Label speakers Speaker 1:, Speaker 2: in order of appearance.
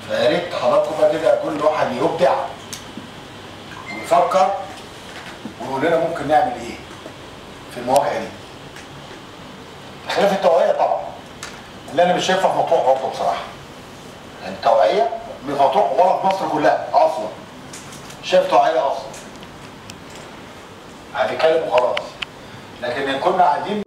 Speaker 1: فيا ريت حضراتكم بقى كده كل واحد يبدع ويفكر ويقول لنا ممكن نعمل ايه في المواجهه دي خلاف التوعيه طبعا اللي انا مش شايفها في مطروح برضه بصراحه يعني التوعيه مش في مطروح ولا في مصر كلها اصلا مش شايف توعيه اصلا هنتكلم وخلاص لكن إن كنا قاعدين